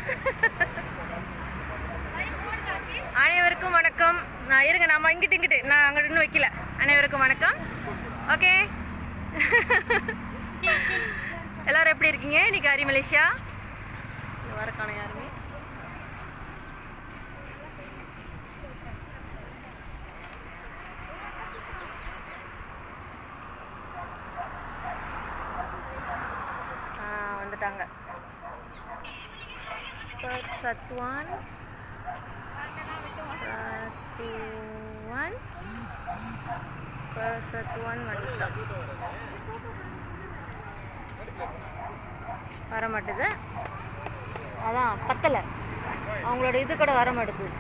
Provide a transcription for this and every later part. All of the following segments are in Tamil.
அனைவருக்கும் வணக்கம் நான் இருங்க நம்ம இங்கிட்டு இங்கிட்டு நான் அங்கிட்டு இன்னும் வைக்கல அனைவருக்கும் வணக்கம் ஓகே எல்லாரும் எப்படி இருக்கீங்க இன்னைக்கு ஹரி மலேசியா இங்க வர காணோம் யாருமே ஆ, வந்துட்டாங்க persatuan satuan persatuan wanita வர மாட்டுது அதான் பத்தலை அவங்களோட இது கூட வர மாட்டுது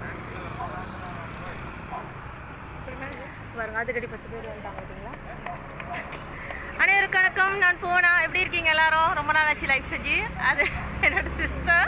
பாருங்க அதுக்கடி பத்து பேர் வந்தாங்க பார்த்தீங்களா அனைவருக்கும் வணக்கம் நான் போனா எப்படி இருக்கீங்க எல்லாரும் ரொம்ப நாள் ஆச்சு லைஃப் செஞ்சு அது என்னோட சிஸ்டர்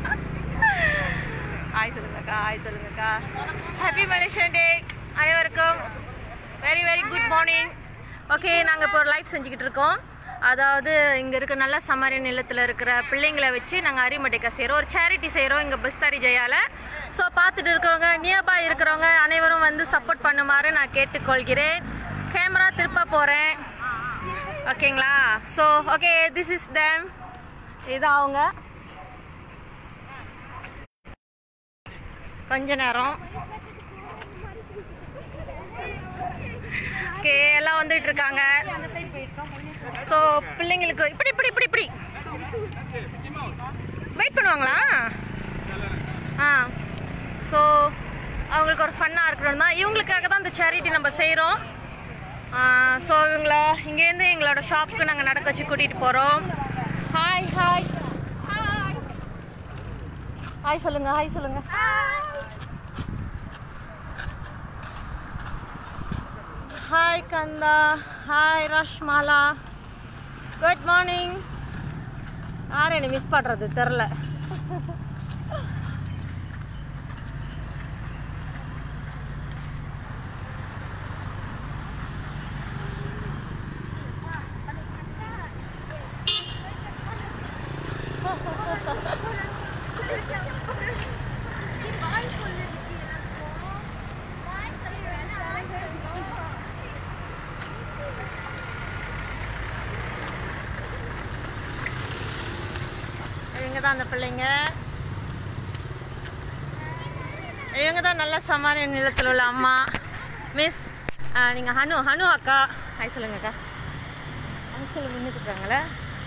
ஹாய் சொல்லுங்கக்கா ஹாய் சொல்லுங்கக்கா ஹாப்பி மலேசியன் டே அனைவருக்கும் very very good morning okay நாங்கள் இப்போ ஒரு லைஃப் செஞ்சுக்கிட்டு இருக்கோம் அதாவது இங்கே இருக்க நல்ல சமாரிய நிலத்தில் இருக்கிற பிள்ளைங்களை வச்சு நாங்கள் அரிமட்டைக்கா செய்கிறோம் ஒரு சேரிட்டி செய்கிறோம் இங்கே பஸ்தாரி ஜெயால ஸோ பார்த்துட்டு இருக்கிறவங்க நியர்பை இருக்கிறவங்க அனைவரும் வந்து சப்போர்ட் பண்ணுமாறு நான் கேட்டுக்கொள்கிறேன் கேமரா திருப்ப போகிறேன் ஓகேங்களா so okay this is them இது அவங்க கொஞ்ச நேரம் ஓகே எல்லாம் வந்துட்டு இருக்காங்க ஸோ பிள்ளைங்களுக்கு இப்படி இப்படி இப்படி இப்படி வெயிட் பண்ணுவாங்களா ஆ ஸோ அவங்களுக்கு ஒரு ஃபன்னாக இருக்கணும் தான் இவங்களுக்காக தான் இந்த சேரிட்டி நம்ம செய்கிறோம் ஸோ இவங்கள இங்கேருந்து எங்களோட ஷாப்புக்கு நாங்கள் நடக்க வச்சு கூட்டிகிட்டு போகிறோம் ஹாய் ஹாய் ஹாய் சொல்லுங்க ஹாய் சொல்லுங்க hi Kantha hi Rashmala good morning யாரும் என்னை மிஸ் பண்ணுறது தெரில இவங்க தான் அந்த பிள்ளைங்க இவங்க தான் நல்ல சமாரிய நிலத்தில் உள்ள அம்மா மிஸ் நீங்கள் ஹனு ஹனு அக்கா ஹாய் சொல்லுங்க அக்கா அங்கிள் நின்றுட்டு இருக்காங்களே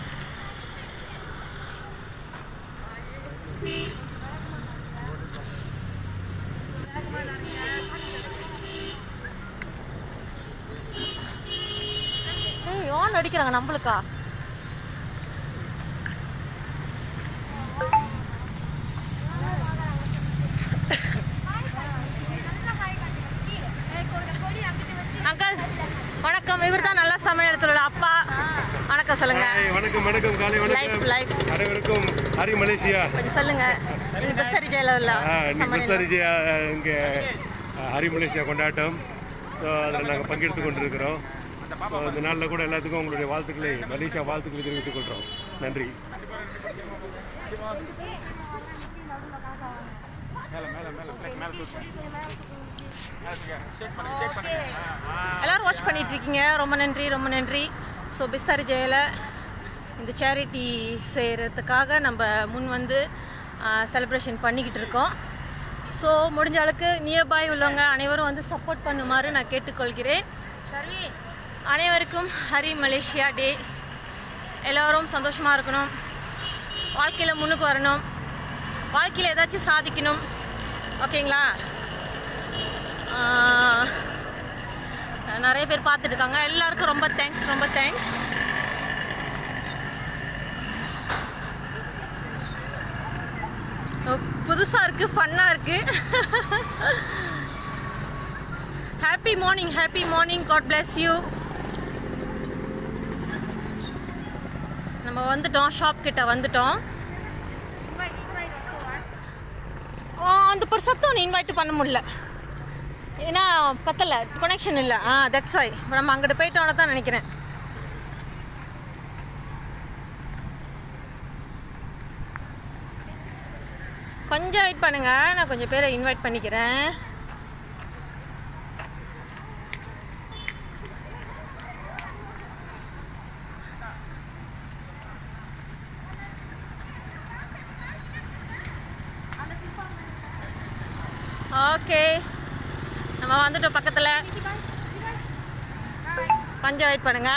ஏய் ஓன் அடிக்கிறாங்க நம்மளுக்கா அங்கிள் வணக்கம் இவர் தான் நல்லா சமையலத்தில் உள்ள அப்பா வணக்கம் சொல்லுங்க ஹாய், வணக்கம் வணக்கம் காலை லைஃப் வணக்கம் லைஃப் அனைவருக்கும் ஹரி மலேசியா கொஞ்சம் சொல்லுங்க நீங்க பெஸ்ட் ஜெயில உள்ள இன்னைக்கு விஜயா இங்கே ஹரி மலேசியா கொண்டாட்டம் ஸோ அதில் நாங்கள் பங்கெடுத்து கொண்டிருக்கிறோம் ஸோ இந்த நாளில் கூட எல்லாத்துக்கும் உங்களுடைய வாழ்த்துக்களை மலேசியா வாழ்த்துக்களை தெரிவித்துக் கொள்கிறோம் நன்றி எல்லாரும் வாட்ச் பண்ணிட்டு இருக்கீங்க ரொம்ப நன்றி ரொம்ப நன்றி ஸோ பிஸ்தாரி ஜெயில இந்த சேரிட்டி செய்கிறதுக்காக நம்ம முன் வந்து செலிப்ரேஷன் பண்ணிக்கிட்டு இருக்கோம் ஸோ முடிஞ்ச அளவுக்கு நியர்பை உள்ளவங்க அனைவரும் வந்து சப்போர்ட் பண்ணுமாறு நான் கேட்டுக்கொள்கிறேன் அனைவருக்கும் ஹரி மலேசியா டே எல்லோரும் சந்தோஷமாக இருக்கணும் வாழ்க்கையில் முன்னுக்கு வரணும் வாழ்க்கையில் ஏதாச்சும் சாதிக்கணும் ஓகேங்களா ஆஹ், நிறைய பேர் பார்த்துட்டு இருக்காங்க எல்லாருக்கும் ரொம்ப தேங்க்ஸ் ரொம்ப தேங்க்ஸ் புதுசாக இருக்குது ஃபன்னாக இருக்குது happy morning happy morning God bless you நம்ம வந்துட்டோம் ஷாப் கிட்ட வந்துட்டோம் ஆ, அந்த ஒரு சத்தம் இன்வைட் பண்ண முடியல ஏன்னா பத்தல கனெக்ஷன் இல்லை ஆ தட்ஸ் வை நம்ம அங்கிட்டு போயிட்டோன்னு தான் நினைக்கிறேன் கொஞ்சம் வெயிட் பண்ணுங்க நான் கொஞ்சம் பேரை இன்வைட் பண்ணிக்கிறேன் ஓகே நம்ம வந்துட்டோம் பக்கத்தில் கொஞ்சம் வெயிட் பண்ணுங்க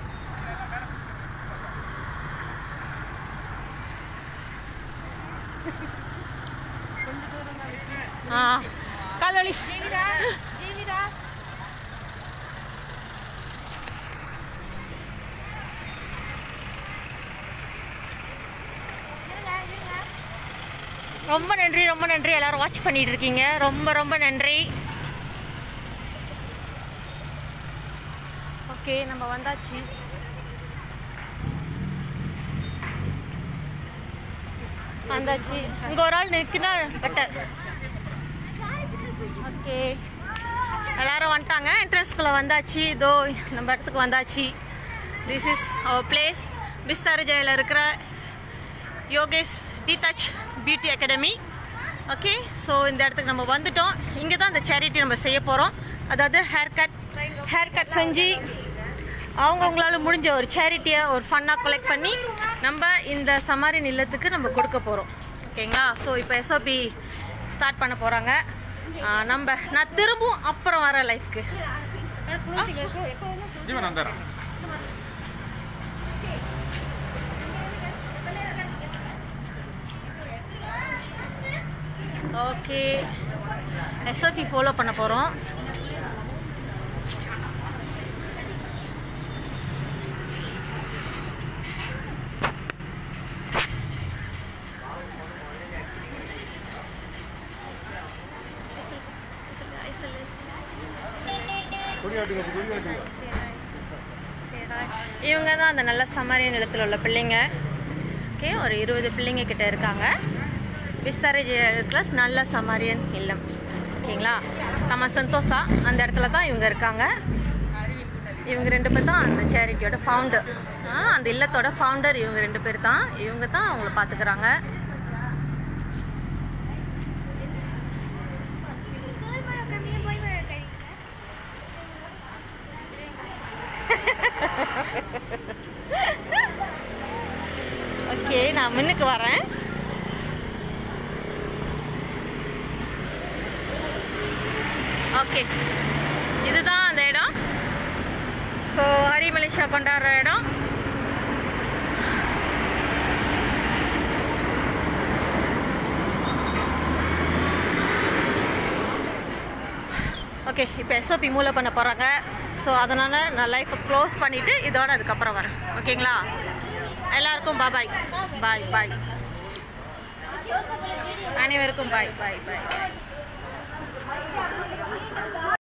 ஆ கால் வலி ரொம்ப நன்றி ரொம்ப நன்றி எல்லாரும் வாட்ச் பண்ணிட்டு இருக்கீங்க ரொம்ப ரொம்ப நன்றி ஓகே நம்ம வந்தாச்சு வந்தாச்சு இங்க ஒரு ஆள் நிற்குனா பெட்டர் ஓகே எல்லாரும் வந்துட்டாங்க என்ட்ரன்ஸ்குள்ளே வந்தாச்சு இதோ நம்ம இடத்துக்கு வந்தாச்சு திஸ் இஸ் அவர் பிளேஸ் பிஸ்தார் ஜெயில இருக்கிற யோகேஷ் டீடச் பியூட்டி அகாடமி ஓகே ஸோ இந்த இடத்துக்கு நம்ம வந்துட்டோம் இங்கே தான் இந்த சேரிட்டி நம்ம செய்ய போகிறோம் அதாவது ஹேர் கட் ஹேர் கட் செஞ்சு அவங்கவுங்களால முடிஞ்ச ஒரு சேரிட்டியை ஒரு ஃபன்னாக கலெக்ட் பண்ணி நம்ம இந்த சமாரி நிலத்துக்கு நம்ம கொடுக்க போகிறோம் ஓகேங்களா ஸோ இப்போ எஸ்ஓபி ஸ்டார்ட் பண்ண போகிறாங்க நம்ம நான் திரும்பவும் அப்புறம் வர லைஃப்க்கு Gimana ntar? Okay SOP follow பண்ண போகிறோம் கொடியாட்டுங்க கொடியாட்டுங்க இவங்க தான் அந்த நல்ல சமாரிய நிலத்தில் உள்ள பிள்ளைங்க ஓகே ஒரு இருபது பிள்ளைங்க கிட்ட இருக்காங்க விசாரஜ் கிளாஸ் நல்ல சமாரியன் இல்லம் ஓகேங்களா நம்ம சந்தோஷா அந்த இடத்துல தான் இவங்க இருக்காங்க இவங்க ரெண்டு பேர் தான் அந்த சேரிட்டியோட ஃபவுண்டர் அந்த இல்லத்தோட ஃபவுண்டர் இவங்க ரெண்டு பேர் தான் இவங்க தான் அவங்கள பார்த்துக்கிறாங்க ஓகே நான் முன்னுக்கு வரேன் ஓகே இதுதான் அந்த இடம் ஸோ ஹரி மலேசியா கொண்டாடுற இடம் ஓகே இப்போ எஸ்ஓபி மூல பண்ண போகிறாங்க ஸோ அதனால் நான் லைஃப்பை க்ளோஸ் பண்ணிவிட்டு இதோட அதுக்கப்புறம் வரேன் ஓகேங்களா எல்லாருக்கும் பாய் பாய் பாய் பாய் அனைவருக்கும் பாய் பாய் பாய் பாய்